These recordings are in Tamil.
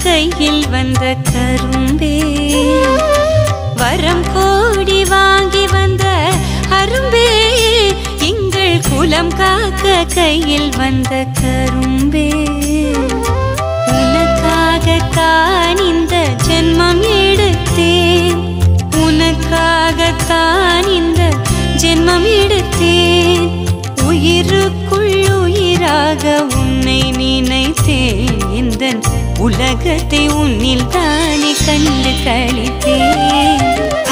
கையில் வந்த கரும்பே வரம் கோடி வாங்கி வந்த அரும்பே எங்கள் குலம் காக்க கையில் வந்த கரும்பே உனக்காகத்தான் இந்த ஜென்மம் எடுத்தேன் உனக்காகத்தான் இந்த ஜென்மம் எடுத்தேன் உயிருக்குள் உயிராக உன்னை நினைத்தேன் இந்த உலகத்தை உன்னில் தானே கண்டு கழித்தேன்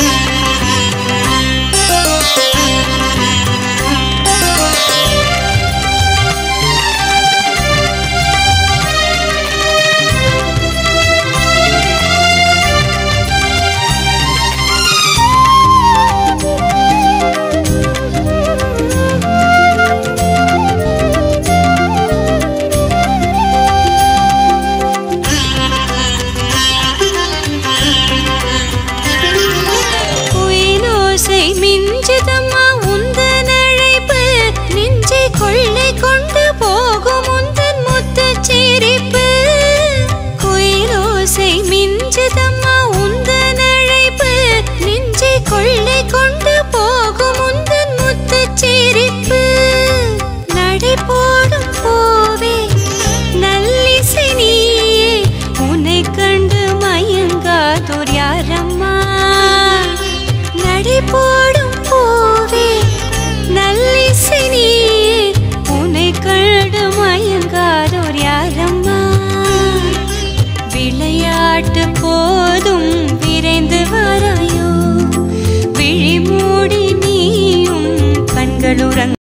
குயிலோசை மிஞ்சுதம்மா உந்தன் அழைப்பு நெஞ்சை கொள்ளை கொண்டு போகும் உந்தன் முத்துச் சிரிப்பு குயிலோசை மிஞ்சுதம்மா உந்தன் அழைப்பு நெஞ்சை கொள்ளை கொண்டு போகும் உந்தன் முத்துச் சிரிப்பு நடை போடும் போவே நல்லிசை நீயே உன்னை கண்டு மயங்காதோர் யாரம்மா நடை போடும் போவே நல்லிசை நீயே உன்னை கண்டு மயங்காதோர் யாரம்மா விளையாட்டு போதும் விரைந்து வராயோ விழி மூடி நீயும் கண்களுறங்க